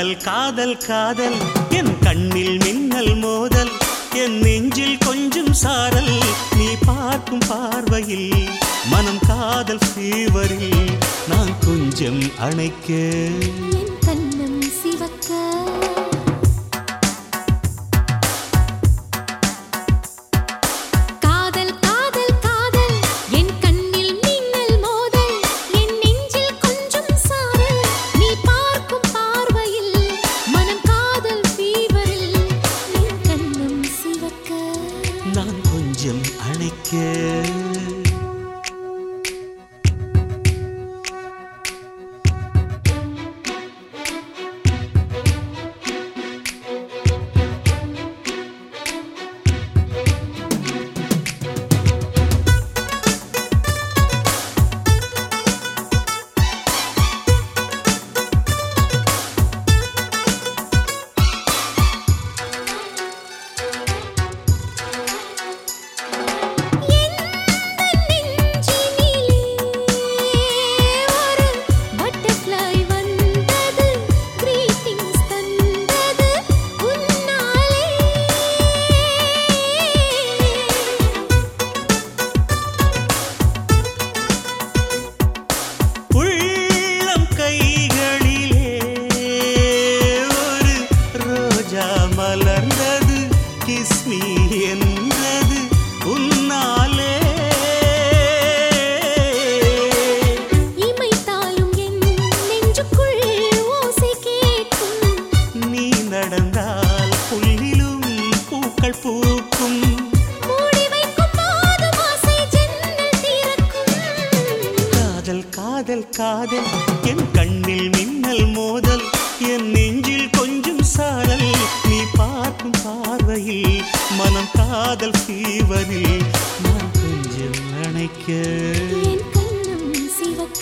காதல் காதல் காதல் என் கண்ணில் மின்னல் மோதல் என் நெஞ்சில் கொஞ்சம் சாரல் நீ பார்க்கும் பார்வையில் மனம் காதல் ஃபீவரில் நான் கொஞ்சம் அணைக்க என் கண்ணம் சிவக்க காதல் காதல் காதல் என் கண்ணில் மின்னல் மோதல் என் நெஞ்சில் கொஞ்சம் சாரல் நீ பார்க்கும் பார்வையில் மனம் காதல் ஃபீவரில் என் கண்ணம் சிவக்க நான் கொஞ்சம் அணைக்க ஒரு பட்டர்ஃப்ளை வந்தது கிரீட்டிங்ஸ் தந்தது உன்னாலே உள்ளம் கைகளிலே ஒரு ரோஜா மலர்ந்தது கிஸ்மி என்றது உன்னாலே இமைத்தாலும் என் நெஞ்சுக்குள் ஓசை கேட்கும் நீ நடந்தால் புல்லிலும் பூக்கள் பூக்கும் மூடி வைக்கும் போதும் ஆசை ஜன்னல் திறக்கும் காதல் காதல் காதல் என் கண்ணில் மின்னல் மோதல் என் நெஞ்சில் கொஞ்சம் சாரல் நீ பார்க்கும் பார்வையில் மனம் காதல் ஃபீவரில் நான் கொஞ்சம் நினைக்க என் கண்ணம் சிவக்க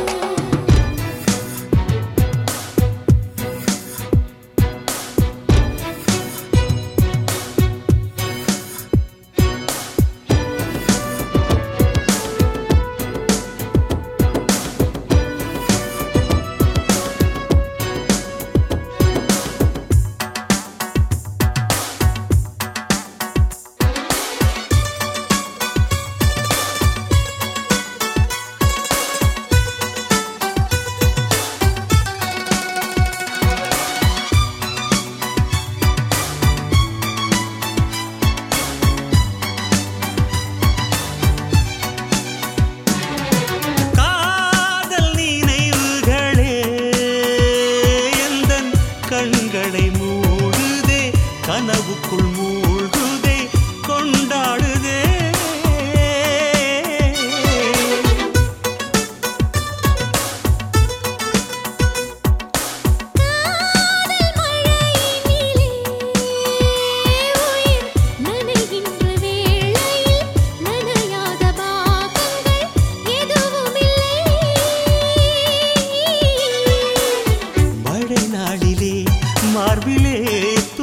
காதல் நினைவுகளே எந்தன் கண்களை மூடுதே கனவுக்குள் மூழ்குதே கொண்டாடுதே காதல் மழையினிலே உயிர் நனைகின்ற வேளையில் நனையாத பாகங்கள் எதுவுமில்லை மழை நாளிலே மார்பிலே